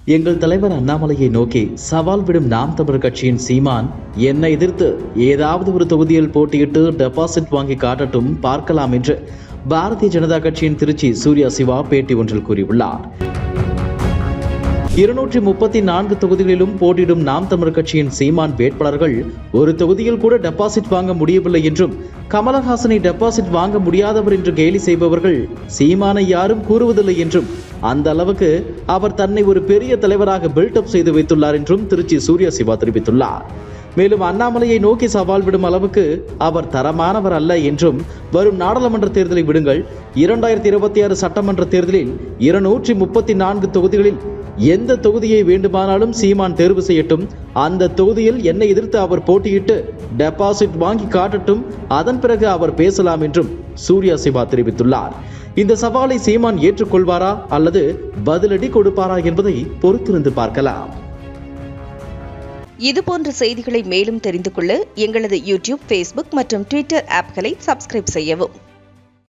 எங்கள் தலைவர் அண்ணாமலையை நோக்கி சவால் விடும் நாம் தமிழர் கட்சியின் சீமான் என்னை எதிர்த்து ஏதாவது ஒரு தொகுதியில் போட்டியிட்டு டெபாசிட் வாங்கி காட்டட்டும் பார்க்கலாம் என்று பாரதிய ஜனதா கட்சியின் திருச்சி சூர்யா சிவா பேட்டி ஒன்றில் கூறியுள்ளார் இருநூற்றி முப்பத்தி நான்கு தொகுதிகளிலும் போட்டியிடும் நாம் தமிழர் கட்சியின் சீமான் வேட்பாளர்கள் ஒரு தொகுதியில் கூட டெபாசிட் வாங்க முடியவில்லை என்றும் கமலஹாசனை டெபாசிட் வாங்க முடியாதவர் என்று கேலி செய்பவர்கள் சீமானை யாரும் கூறுவதில்லை என்றும் அந்த அளவுக்கு அவர் தன்னை ஒரு பெரிய தலைவராக பில்டப் செய்து வைத்துள்ளார் என்றும் திருச்சி சூர்யா சிவா தெரிவித்துள்ளார் மேலும் அண்ணாமலையை நோக்கி சவால் விடும் அளவுக்கு அவர் தரமானவர் அல்ல என்றும் வரும் நாடாளுமன்ற தேர்தலை விடுங்கள் இரண்டாயிரத்தி இருபத்தி ஆறு சட்டமன்ற தேர்தலில் இருநூற்றி முப்பத்தி நான்கு தொகுதிகளில் எந்த தொகுதியை வேண்டுமானாலும் சீமான் தேர்வு செய்யட்டும் அந்த தொகுதியில் என்னை எதிர்த்து அவர் போட்டியிட்டு டெபாசிட் வாங்கி காட்டட்டும் அதன் பிறகு அவர் பேசலாம் என்றும் சூர்யா சிவா தெரிவித்துள்ளார் இந்த சவாலை சீமான் ஏற்றுக்கொள்வாரா அல்லது பதிலடி கொடுப்பாரா என்பதை பொறுத்திருந்து பார்க்கலாம் இதுபோன்ற செய்திகளை மேலும் தெரிந்து கொள்ள எங்களது யூடியூப் ஃபேஸ்புக் மற்றும் ட்விட்டர் ஆப்களை சப்ஸ்கிரைப் செய்யவும்